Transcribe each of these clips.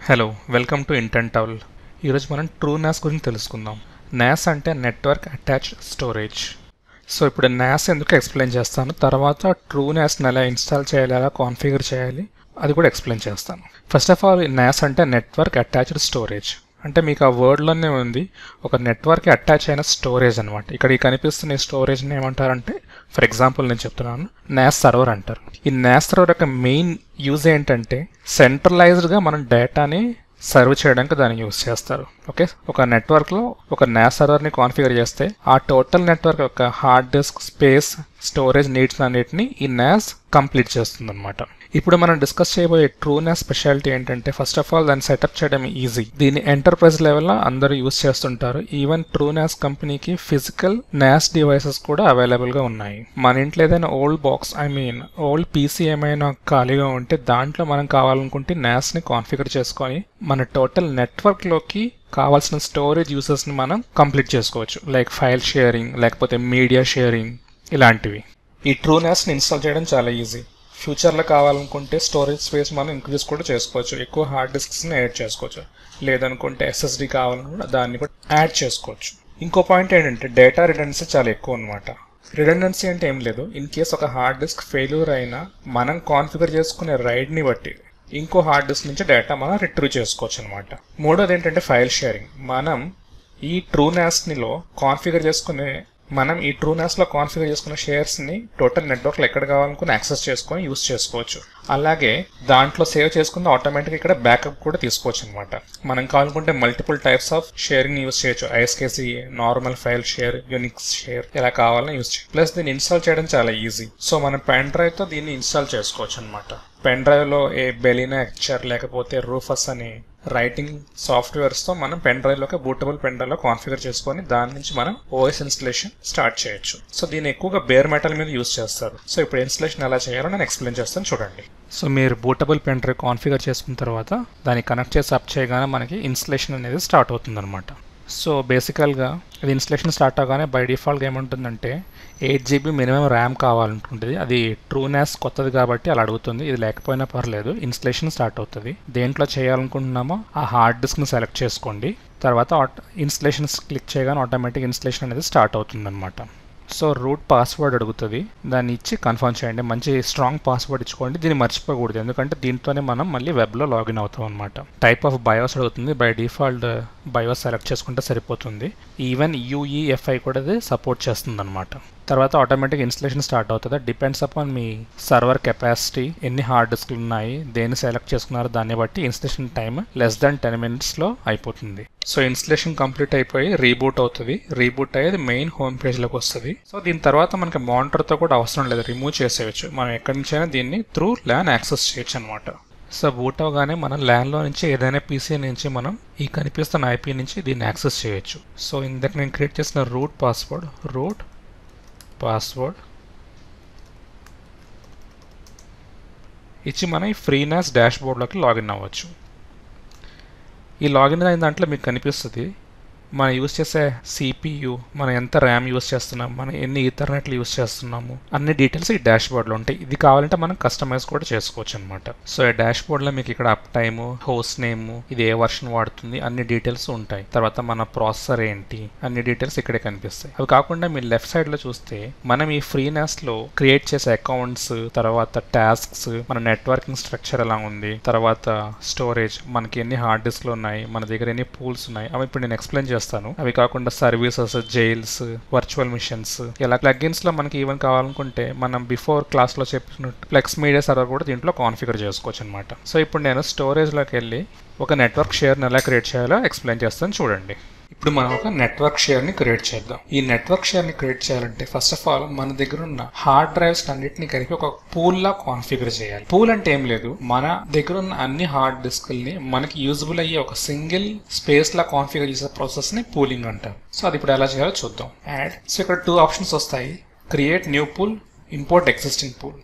hello welcome to intent టౌల్ ఈరోజు మనం ట్రూ నాస్ గురించి తెలుసుకుందాం నాస్ అంటే నెట్వర్క్ అటాచ్ స్టోరేజ్ సో ఇప్పుడు నాస్ ఎందుకు ఎక్స్ప్లెయిన్ చేస్తాను తర్వాత ట్రూ నాస్ని ఎలా ఇన్స్టాల్ చేయాలి ఎలా కాన్ఫిగర్ చేయాలి అది కూడా ఎక్స్ప్లెయిన్ చేస్తాను ఫస్ట్ ఆఫ్ ఆల్ నాస్ అంటే నెట్వర్క్ అటాచ్డ్ స్టోరేజ్ అంటే మీకు ఆ వర్డ్లోనే ఉంది ఒక నెట్వర్క్ అటాచ్ అయిన స్టోరేజ్ అనమాట ఇక్కడ ఈ కనిపిస్తున్న ఈ స్టోరేజ్ని ఏమంటారంటే ఫర్ ఎగ్జాంపుల్ నేను చెప్తున్నాను నాస్ సర్వర్ అంటారు ఈ నాస్ సర్వర్ యొక్క మెయిన్ యూజ్ ఏంటంటే సెంట్రలైజ్డ్గా మనం డేటాని సర్వ్ చేయడానికి దాన్ని యూజ్ చేస్తారు ఓకే ఒక నెట్వర్క్లో ఒక నాస్ సర్వర్ని కాన్ఫిగర్ చేస్తే ఆ టోటల్ నెట్వర్క్ యొక్క hard disk space storage needs అన్నిటిని ఈ నాస్ కంప్లీట్ చేస్తుంది అనమాట ఇప్పుడు మనం డిస్కస్ చేయబోయే ట్రూ నాస్ స్పెషాలిటీ ఏంటంటే ఫస్ట్ ఆఫ్ ఆల్ దాన్ని సెటప్ చేయడం ఈజీ దీన్ని ఎంటర్ప్రైజ్ లెవెల్లో అందరూ యూజ్ చేస్తుంటారు ఈవెన్ ట్రూ నాస్ కంపెనీకి ఫిజికల్ నాస్ డివైసెస్ కూడా అవైలబుల్గా ఉన్నాయి మన ఇంట్లో ఏదైనా old box I mean old PC ఏమైనా ఖాళీగా ఉంటే దాంట్లో మనం కావాలనుకుంటే నాస్ని కాన్ఫిగర్ చేసుకొని మన టోటల్ నెట్వర్క్లోకి కావాల్సిన స్టోరేజ్ యూసెస్ని మనం కంప్లీట్ చేసుకోవచ్చు లైక్ ఫైల్ షేరింగ్ లేకపోతే మీడియా షేరింగ్ ఇలాంటివి ఈ ట్రూ నాస్ని ఇన్స్టాల్ చేయడం చాలా ఈజీ ఫ్యూచర్లో కావాలనుకుంటే స్టోరేజ్ స్పేస్ మనం ఇంక్రీజ్ కూడా చేసుకోవచ్చు ఎక్కువ హార్డ్ డిస్క్స్ని యాడ్ చేసుకోవచ్చు లేదనుకుంటే ఎస్ఎస్డి కావాలనుకుంటే దాన్ని కూడా యాడ్ చేసుకోవచ్చు ఇంకో పాయింట్ ఏంటంటే డేటా రిడెండెన్సీ చాలా ఎక్కువ అనమాట రిడెండెన్సీ అంటే ఏం లేదు ఇన్ కేస్ ఒక హార్డ్ డిస్క్ ఫెయిల్యూర్ అయినా మనం కాన్ఫిగర్ చేసుకునే రైడ్ని బట్టి ఇంకో హార్డ్ డిస్క్ నుంచి డేటా మనం రిట్రీవ్ చేసుకోవచ్చు అనమాట మూడోది ఏంటంటే ఫైల్ షేరింగ్ మనం ఈ ట్రూ నాస్నిలో కాన్ఫిగర్ చేసుకునే మనం ఈ ట్రూ నాస్లో కాన్ఫిగర్ చేసుకున్న షేర్స్ని టోటల్ నెట్వర్క్లో ఎక్కడ కావాలనుకుని యాక్సెస్ చేసుకొని యూస్ చేసుకోవచ్చు అలాగే దాంట్లో సేవ్ చేసుకున్న ఆటోమేటిక్ ఇక్కడ బ్యాకప్ కూడా తీసుకోవచ్చు అనమాట మనం కావాలనుకుంటే multiple types of sharing use చేయొచ్చు iSCSI normal file share Unix share ఇలా కావాలని యూస్ చేయొచ్చు ప్లస్ దీన్ని ఇన్స్టాల్ చేయడం చాలా ఈజీ సో మనం పెన్ డ్రైవ్తో దీన్ని ఇన్స్టాల్ చేసుకోవచ్చు అనమాట పెన్ డ్రైవ్లో ఏ బెలినా ఎక్చర్ లేకపోతే రూఫస్ అనే రైటింగ్ సాఫ్ట్వేర్స్తో మనం పెన్ డ్రైవ్లోకి బూటబుల్ పెన్ డ్రైవ్లో కాన్ఫిగర్ చేసుకొని దాని నుంచి మనం ఓఎస్ ఇన్స్టలేషన్ స్టార్ట్ చేయొచ్చు సో దీన్ని ఎక్కువగా బేర్ మెటల్ మీద యూస్ చేస్తారు సో ఇప్పుడు ఇన్స్టలేషన్ ఎలా చేయాలో నేను ఎక్స్ప్లెయిన్ చేస్తాను చూడండి సో మీరు బూటబుల్ పెన్ డ్రైవ్ కాన్ఫిగర్ చేసుకున్న తర్వాత దాన్ని కనెక్ట్ చేసి అప్ చేయగానే మనకి ఇన్స్టలేషన్ అనేది స్టార్ట్ అవుతుంది సో బేసికల్గా ఇది ఇన్స్టలేషన్ స్టార్ట్ అవగానే బై డిఫాల్ట్గా ఏముంటుందంటే ఎయిట్ జీబీ మినిమం ర్యామ్ కావాలంటుంటుంది అది ట్రూ నాస్ కొత్తది కాబట్టి అలా అడుగుతుంది ఇది లేకపోయినా పర్లేదు ఇన్స్టలేషన్ స్టార్ట్ అవుతుంది దేంట్లో చేయాలనుకుంటున్నామో ఆ హార్డ్ డిస్క్ని సెలెక్ట్ చేసుకోండి తర్వాత ఇన్స్టలేషన్స్ క్లిక్ చేయగానే ఆటోమేటిక్ ఇన్స్టలేషన్ అనేది స్టార్ట్ అవుతుంది సో రూట్ పాస్వర్డ్ అడుగుతుంది దాన్ని ఇచ్చి కన్ఫర్మ్ చేయండి మంచి స్ట్రాంగ్ పాస్వర్డ్ ఇచ్చుకోండి దీన్ని మర్చిపోకూడదు ఎందుకంటే దీంతోనే మనం మళ్ళీ వెబ్లో లాగిన్ అవుతాం అనమాట టైప్ ఆఫ్ బయోస్ అడుగుతుంది బై డిఫాల్ట్ బయోస్ సెలెక్ట్ చేసుకుంటే సరిపోతుంది ఈవెన్ యూఈఎఫ్ఐ కూడా అది సపోర్ట్ చేస్తుంది అనమాట తర్వాత ఆటోమేటిక్ ఇన్స్టలేషన్ స్టార్ట్ అవుతుంది డిపెండ్స్ అపాన్ మీ సర్వర్ కెపాసిటీ ఎన్ని హార్డ్ డిస్క్లు ఉన్నాయి దేన్ని సెలెక్ట్ చేసుకున్నారో దాన్ని బట్టి installation time less than ten మినిట్స్లో అయిపోతుంది సో ఇన్స్టలేషన్ కంప్లీట్ అయిపోయి రీబూట్ అవుతుంది రీబూట్ అయ్యేది మెయిన్ హోమ్ పేజ్లోకి వస్తుంది సో దీని తర్వాత మనకి మానిటర్తో కూడా అవసరం లేదు రిమూవ్ చేసేయచ్చు మనం ఎక్కడి నుంచైనా దీన్ని త్రూ ల్యాన్ యాక్సెస్ చేయొచ్చు అనమాట సో బూట్ అవగానే మనం ల్యాన్లో నుంచి ఏదైనా పీసీ నుంచి మనం ఈ కనిపిస్తున్న ఐపీ నుంచి దీన్ని యాక్సెస్ చేయొచ్చు సో ఇందాక నేను క్రియేట్ చేసిన రూట్ పాస్వర్డ్ రూట్ పాస్వర్డ్ ఇచ్చి మనం ఈ ఫ్రీనాస్ డాష్ బోర్డ్లోకి లాగిన్ అవ్వచ్చు ఈ లాగిన్ అయిన దాంట్లో మీకు కనిపిస్తుంది మనం యూస్ చేసే సిపియు మనం ఎంత ర్యామ్ యూస్ చేస్తున్నాం మనం ఎన్ని ఈథర్నెట్లు యూస్ చేస్తున్నాము అన్ని డీటెయిల్స్ ఈ డాష్ బోర్డ్లో ఉంటాయి ఇది కావాలంటే మనం కస్టమైజ్ కూడా చేసుకోవచ్చు అనమాట సో ఈ డాష్ బోర్డ్లో మీకు ఇక్కడ అప్ టైము హోస్ట్ నేమ్ ఇది ఏ వర్షన్ వాడుతుంది అన్ని డీటెయిల్స్ ఉంటాయి తర్వాత మన ప్రాసెసర్ ఏంటి అన్ని డీటెయిల్స్ ఇక్కడే కనిపిస్తాయి అవి కాకుండా మీరు లెఫ్ట్ సైడ్లో చూస్తే మనం ఈ ఫ్రీనాస్లో క్రియేట్ చేసే అకౌంట్స్ తర్వాత టాస్క్స్ మన నెట్వర్కింగ్ స్ట్రక్చర్ ఎలా ఉంది తర్వాత స్టోరేజ్ మనకి ఎన్ని హార్డ్ డిస్క్లు ఉన్నాయి మన దగ్గర ఎన్ని పూల్స్ ఉన్నాయి అవి ఇప్పుడు నేను ఎక్స్ప్లెయిన్ చేస్తాను అవి కాకుండా సర్వీసెస్ జైల్స్ వర్చువల్ మిషన్స్ ఇలా ప్లగ్గిన్స్ లో మనకి ఈవెన్ కావాలనుకుంటే మనం బిఫోర్ క్లాస్ లో చెప్పినట్టు ఫ్లెక్స్ మీడియా సర్వర్ కూడా దీంట్లో కాన్ఫిగర్ చేసుకోవచ్చు అనమాట సో ఇప్పుడు నేను స్టోరేజ్ లోకి వెళ్ళి ఒక నెట్వర్క్ షేర్ని ఎలా క్రియేట్ చేయాలో ఎక్స్ప్లెయిన్ చేస్తాను చూడండి ఇప్పుడు మనం ఒక నెట్వర్క్ షేర్ని క్రియేట్ చేద్దాం ఈ నెట్వర్క్ షేర్ని క్రియేట్ చేయాలంటే ఫస్ట్ ఆఫ్ ఆల్ మన దగ్గర ఉన్న హార్డ్ డ్రైవ్స్ అన్నిటిని కలిపి ఒక పూల్ లా కాన్ఫిగర్ చేయాలి పూల్ అంటే ఏం లేదు మన దగ్గర ఉన్న అన్ని హార్డ్ డిస్క్ల్ని మనకి యూజబుల్ అయ్యే ఒక సింగిల్ స్పేస్ లా కాన్ఫిగర్ చేసే ప్రాసెస్ ని పూలింగ్ అంటారు సో అది ఇప్పుడు ఎలా చేయాలో చూద్దాం యాడ్ సో ఇక్కడ టూ ఆప్షన్స్ వస్తాయి create new pool import existing pool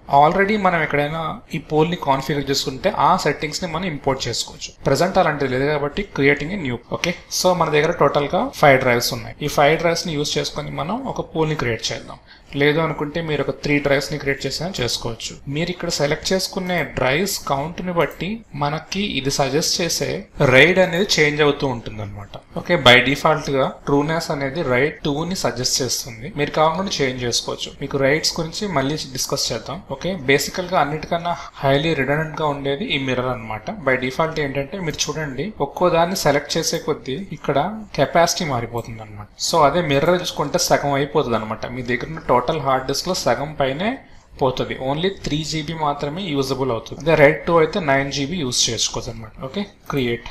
already మనం ఎక్కడైనా ఈ పోల్ ని కాన్ఫిగర్ చేసుకుంటే ఆ సెట్టింగ్స్ ని మనం ఇంపోర్ట్ చేసుకోవచ్చు ప్రెసెంట్ అలాంటిది లేదు కాబట్టి creating a new okay so మన దగ్గర టోటల్ గా ఫైవ్ డ్రైవ్స్ ఉన్నాయి ఈ ఫైవ్ డ్రైవ్స్ ని యూస్ చేసుకొని మనం ఒక పోల్ ని క్రియేట్ చేద్దాం లేదు అనుకుంటే మీరు ఒక త్రీ డ్రైవ్స్ ని క్రియేట్ చేసినా చేసుకోవచ్చు మీరు ఇక్కడ సెలెక్ట్ చేసుకునే డ్రైవ్స్ కౌంట్ ని బట్టి మనకి ఇది సజెస్ట్ చేసే రైడ్ అనేది చేంజ్ అవుతూ ఉంటుంది అనమాట ఓకే బై డిఫాల్ట్ గా ట్రూనెస్ అనేది రైడ్ టూ ని సజెస్ట్ చేస్తుంది మీరు కాకుండా చేంజ్ చేసుకోవచ్చు మీకు రైడ్స్ గురించి మళ్ళీ డిస్కస్ చేద్దాం ఓకే బేసికల్ గా అన్నిటికన్నా హైలీ రిడనెంట్ గా ఉండేది ఈ మిర్రర్ అనమాట బై డిఫాల్ట్ ఏంటంటే మీరు చూడండి ఒక్కో దాన్ని సెలెక్ట్ చేసే కొద్దీ ఇక్కడ కెపాసిటీ మారిపోతుంది అనమాట సో అదే మిర్రర్ చూసుకుంటే సగం అయిపోతుంది అనమాట మీ దగ్గర ఉన్న టోటల్ హార్డ్ డిస్క్ లో సగం పైనే పోతుంది ఓన్లీ త్రీ జీబీ మాత్రమే యూజబుల్ అవుతుంది అదే రైట్ టూ అయితే నైన్ జీబీ యూజ్ చేసుకోవచ్చు అనమాట ఓకే క్రియేట్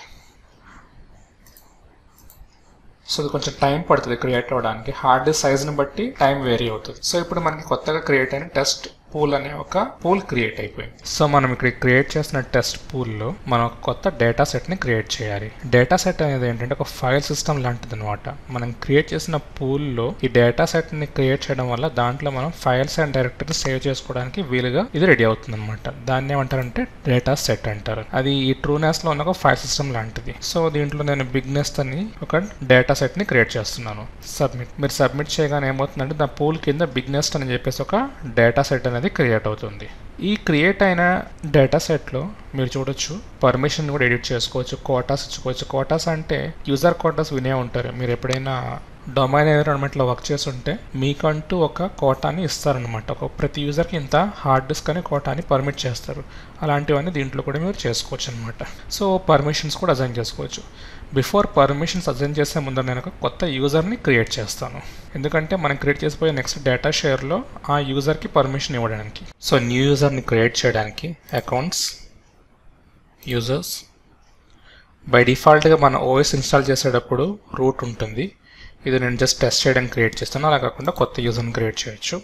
సో ఇది కొంచెం టైం పడుతుంది క్రియేట్ అవ్వడానికి హార్డ్ డిస్క్ సైజ్ని బట్టి టైం వేరీ అవుతుంది సో ఇప్పుడు మనకి కొత్తగా క్రియేట్ అయిన టెస్ట్ పూల్ అనే ఒక పూల్ క్రియేట్ అయిపోయింది సో మనం ఇక్కడ క్రియేట్ చేసిన టెస్ట్ పూల్లో మనం ఒక కొత్త డేటా సెట్ని క్రియేట్ చేయాలి డేటా సెట్ అనేది ఏంటంటే ఒక ఫైల్ సిస్టమ్ లాంటిది అనమాట మనం క్రియేట్ చేసిన పూల్లో ఈ డేటా సెట్ని క్రియేట్ చేయడం వల్ల దాంట్లో మనం ఫైల్స్ అండ్ డైరెక్టరీ సేవ్ చేసుకోవడానికి వీలుగా ఇది రెడీ అవుతుంది అనమాట దాన్ని ఏమంటారంటే డేటా సెట్ అంటారు అది ఈ ట్రూనెస్ లో ఉన్న ఒక ఫైల్ సిస్టమ్ లాంటిది సో దీంట్లో నేను బిగ్నెస్ అని ఒక డేటా సెట్ ని క్రియేట్ చేస్తున్నాను సబ్మిట్ మీరు సబ్మిట్ చేయగానే ఏమవుతుందంటే దా పూల్ కింద బిగ్నెస్ అని చెప్పేసి ఒక డేటా సెట్ అనేది క్రియేట్ అవుతుంది ఈ క్రియేట్ అయిన డేటా సెట్లో మీరు చూడొచ్చు పర్మిషన్ కూడా ఎడిట్ చేసుకోవచ్చు కోటాస్ ఇచ్చుకోవచ్చు కోటాస్ అంటే యూజర్ కోటాస్ వినే ఉంటారు మీరు ఎప్పుడైనా డొమైన్ ఎన్విరాన్మెంట్లో వర్క్ చేస్తుంటే మీకంటూ ఒక కోటాని ఇస్తారనమాట ఒక ప్రతి యూజర్కి ఇంత హార్డ్ డిస్క్ అని కోటాని పర్మిట్ చేస్తారు అలాంటివన్నీ దీంట్లో కూడా మీరు చేసుకోవచ్చు అనమాట సో పర్మిషన్స్ కూడా అజైన్ చేసుకోవచ్చు బిఫోర్ పర్మిషన్స్ అజైన్ చేసే ముందు నేను ఒక కొత్త యూజర్ని క్రియేట్ చేస్తాను ఎందుకంటే మనం క్రియేట్ చేసిపోయే నెక్స్ట్ డేటా షేర్లో ఆ యూజర్కి పర్మిషన్ ఇవ్వడానికి సో న్యూ యూజర్ని క్రియేట్ చేయడానికి అకౌంట్స్ యూజర్స్ బై డిఫాల్ట్గా మన ఓఎస్ ఇన్స్టాల్ చేసేటప్పుడు రూట్ ఉంటుంది ఇది నేను జస్ట్ టెస్ట్ చేయడానికి క్రియేట్ చేస్తాను అలా కాకుండా కొత్త యూజర్ని క్రియేట్ చేయొచ్చు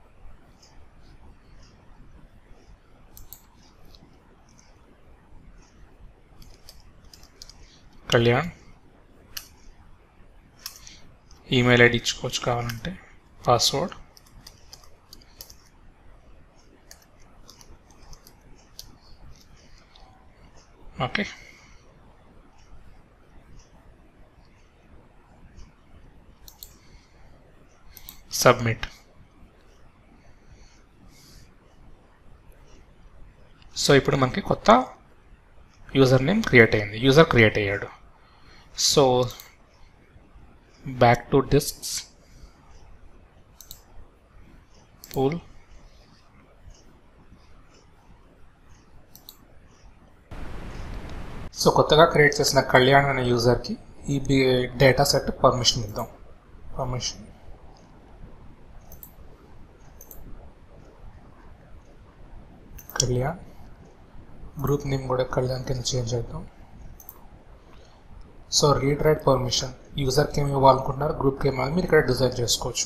కళ్యాణ్ ఈమెయిల్ ఐడి ఇచ్చుకోవచ్చు కావాలంటే పాస్వర్డ్ ఓకే సబ్మిట్ సో ఇప్పుడు మనకి కొత్త యూజర్ నేమ్ క్రియేట్ అయింది యూజర్ క్రియేట్ అయ్యాడు so back to disks pool so కొత్తగా క్రియేట్ చేసిన కళ్యాణ్ అనే యూజర్కి ఈ డేటా సెట్ పర్మిషన్ ఇద్దాం పర్మిషన్ కళ్యాణ్ గ్రూప్ నేమ్ కూడా కళ్యాణ్ కింద చేంజ్ చేద్దాం సో రీడ్ రైట్ పర్మిషన్ యూజర్కి ఏమి ఇవ్వాలనుకుంటున్నారు గ్రూప్కి ఏమి ఇవ్వాలి మీరు ఇక్కడ డిజైన్ చేసుకోవచ్చు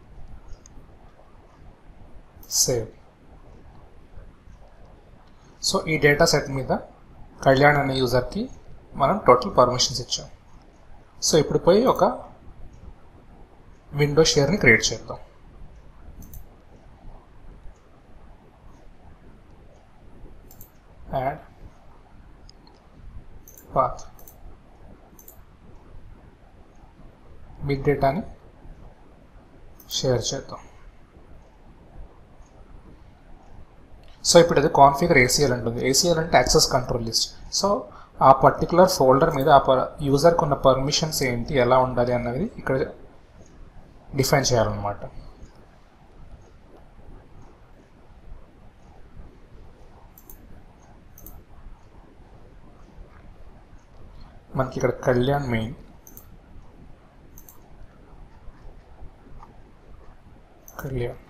సేవ్ సో ఈ డేటా సెట్ మీద కళ్యాణ్ అనే యూజర్కి మనం టోటల్ పర్మిషన్స్ ఇచ్చాం సో ఇప్పుడు పోయి ఒక విండో షేర్ని క్రియేట్ చేద్దాం యాడ్ పాత్ బిగ్ డేటాని షేర్ చేద్దాం సో ఇప్పుడు అది కాన్ఫిగర్ ఏసీఎల్ ఉంటుంది ఏసీఎల్ అంటే యాక్సెస్ కంట్రోల్ లిస్ట్ సో ఆ పర్టికులర్ ఫోల్డర్ మీద ఆ యూజర్కి ఉన్న పర్మిషన్స్ ఏంటి ఎలా ఉండాలి అన్నది ఇక్కడ డిఫైన్ చేయాలన్నమాట మనకి ఇక్కడ కళ్యాణ్ మెయిన్ కళ్యాణ్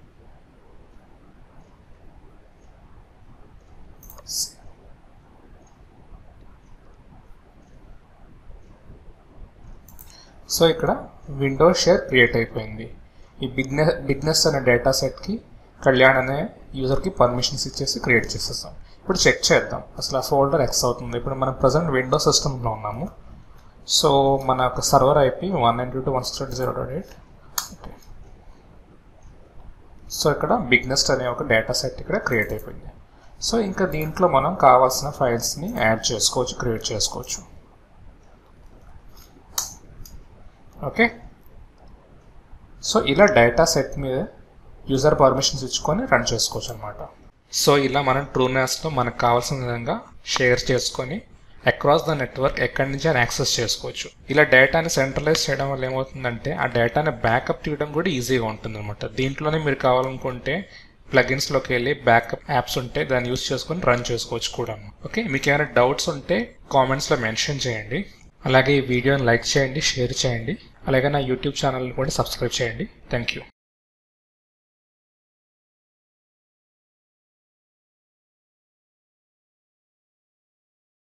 సో ఇక్కడ విండో షేర్ క్రియేట్ అయిపోయింది ఈ బిగ్నెస్ బిగ్నెస్ అనే డేటా సెట్కి కళ్యాణ్ అనే యూజర్కి పర్మిషన్స్ ఇచ్చేసి క్రియేట్ చేసేస్తాం ఇప్పుడు చెక్ చేద్దాం అసలు ఆ ఫోల్డర్ ఎక్స్ అవుతుంది ఇప్పుడు మనం ప్రజెంట్ విండో సిస్టంలో ఉన్నాము సో మన యొక్క server IP one nine two one six zero dot eight okay so ఇక్కడ బిగ్నెస్ట్ అనే ఒక డేటా సెట్ ఇక్కడ క్రియేట్ అయిపోయింది సో ఇంకా దీంట్లో మనం కావాల్సిన ఫైల్స్ని యాడ్ చేసుకోవచ్చు క్రియేట్ చేసుకోవచ్చు ఓకే సో ఇలా డేటా సెట్ మీద యూజర్ పర్మిషన్స్ ఇచ్చుకొని రన్ చేసుకోవచ్చు అనమాట సో ఇలా మనం ట్రూనాస్లో మనకు కావాల్సిన విధంగా షేర్ చేసుకొని అక్రాస్ ద నెట్వర్క్ ఎక్కడి నుంచి అని యాక్సెస్ చేసుకోవచ్చు ఇలా డేటాని సెంట్రలైజ్ చేయడం వల్ల ఏమవుతుందంటే ఆ డేటాని బ్యాకప్ తీయడం కూడా ఈజీగా ఉంటుంది అనమాట దీంట్లోనే మీరు కావాలనుకుంటే ప్లగిన్స్లోకి వెళ్ళి బ్యాకప్ యాప్స్ ఉంటే దాన్ని యూస్ చేసుకొని రన్ చేసుకోవచ్చు కూడా ఓకే మీకు ఏమైనా డౌట్స్ ఉంటే కామెంట్స్లో మెన్షన్ చేయండి అలాగే ఈ వీడియోని లైక్ చేయండి షేర్ చేయండి అలాగే నా యూట్యూబ్ ఛానల్ని కూడా సబ్స్క్రైబ్ చేయండి థ్యాంక్ యూ